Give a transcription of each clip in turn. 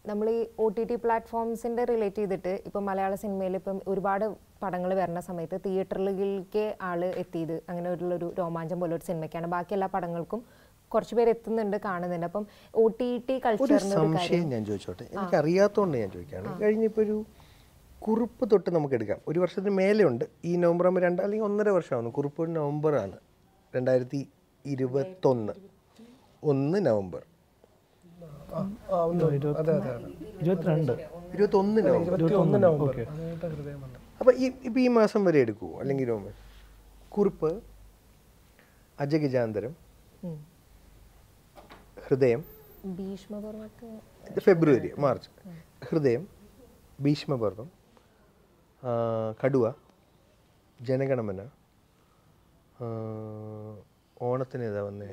നമ്മൾ ഈ O T T പ്ലാറ്റ്ഫോംസിൻ്റെ റിലേറ്റ് ചെയ്തിട്ട് ഇപ്പം മലയാള സിനിമയിൽ ഇപ്പം ഒരുപാട് പടങ്ങൾ വരുന്ന സമയത്ത് തിയേറ്ററുകളിലേക്ക് ആള് എത്തിയത് അങ്ങനെ ഒരു രോമാഞ്ചം പോലെ ഒരു സിനിമയ്ക്കാണ് ബാക്കി എല്ലാ പടങ്ങൾക്കും കുറച്ച് പേര് എത്തുന്നുണ്ട് കാണുന്നുണ്ട് അപ്പം ഒ ടി ടി ഒരു കൾച്ചറിന് ഒരു സംശയം കാര്യം ഞാൻ ചോദിച്ചോട്ടെ എനിക്ക് അറിയാത്തതുകൊണ്ട് ഞാൻ ചോദിക്കുകയാണ് കഴിഞ്ഞിപ്പോൾ ഒരു കുറിപ്പ് തൊട്ട് നമുക്ക് എടുക്കാം ഒരു വർഷത്തിന് മേലെ ഉണ്ട് ഈ നവംബർ ആകുമ്പോൾ രണ്ട് അല്ലെങ്കിൽ ഒന്നര വർഷമാണ് കുറിപ്പ് നവംബറാണ് രണ്ടായിരത്തി ഇരുപത്തൊന്ന് ഒന്ന് നവംബർ ആ, ആ, ഉണ്ട്. അതെ അതെ അതെ ഇരുപത്തിരണ്ട് ഇരുപത്തൊന്ന് നവംബർ ഇരുപത്തിയൊന്ന് നവംബർ അതിനായിട്ട് ഹൃദയമുണ്ട് അപ്പോൾ ഈ ഇപ്പോൾ ഈ മാസം വരെ എടുക്കുമോ അല്ലെങ്കിൽ നവംബർ കുറിപ്പ് അജഗജാന്തരം ഉം. ഹൃദയം ഭീഷ്മപർവൊക്കെ ഇത് ഫെബ്രുവരി മാർച്ച് ഹൃദയം ഭീഷ്മപർവം ആ, കടുവ ജനഗണമന ആ, ഓണത്തിന് ഏതാ വന്നേ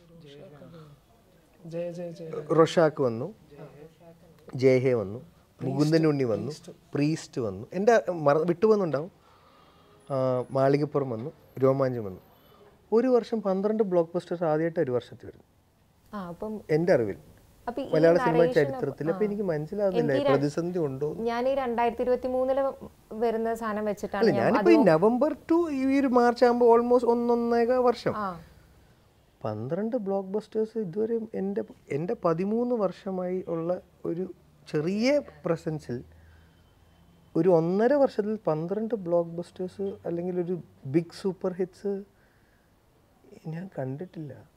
ജയ ജയ ജയ റൊഷാക്ക് വന്നു ജയഹേ വന്നു മുകുന്ദൻ ഉണ്ണി വന്നു പ്രീസ്റ്റ് വന്നു എൻ്റെ മറ വിട്ടുപോകുന്നുണ്ടാവും ആ, മാളികപ്പുറം വന്നു രോമാഞ്ചം വന്നു ഒരു വർഷം പന്ത്രണ്ട് ബ്ലോക്ക് ബസ്റ്റേഴ്സ് ആദ്യമായിട്ട് ഒരു വർഷത്തിൽ വരുന്നു ആ അപ്പം എൻ്റെ അറിവിൽ അപ്പൊ ഈ മലയാള സിനിമ narration ചരിത്രത്തിൽ അപ്പൊ- അപ്പോൾ എനിക്ക് മനസ്സിലാകുന്നില്ല എനിക്ക് ര- പ്രതിസന്ധി ഉണ്ടോ ഞാൻ ഈ രണ്ടായിരത്തി ഇരുപത്തി മൂന്നില് വരുന്ന സാധനം വെച്ചിട്ടാണ് അല്ല ഞാൻ ഞാനിപ്പോൾ ഈ നവംബർ ടു ഈ ഒരു മാർച്ച് ആകുമ്പോൾ ഓൾമോസ്റ്റ് ഒന്നൊന്നേക വർഷം ആ പന്ത്രണ്ട് ബ്ലോക്ക് ബസ്റ്റേഴ്സ് ഇതുവരെ എൻ്റെ എൻ്റെ പതിമൂന്ന് വർഷമായി ഉള്ള ഒരു ചെറിയ പ്രസൻസിൽ ഒരു ഒന്നര വർഷത്തിൽ പന്ത്രണ്ട് ബ്ലോക്ക് ബസ്റ്റേഴ്സ് അല്ലെങ്കിൽ ഒരു ബിഗ് സൂപ്പർ ഹിറ്റ്സ് ഞാൻ കണ്ടിട്ടില്ല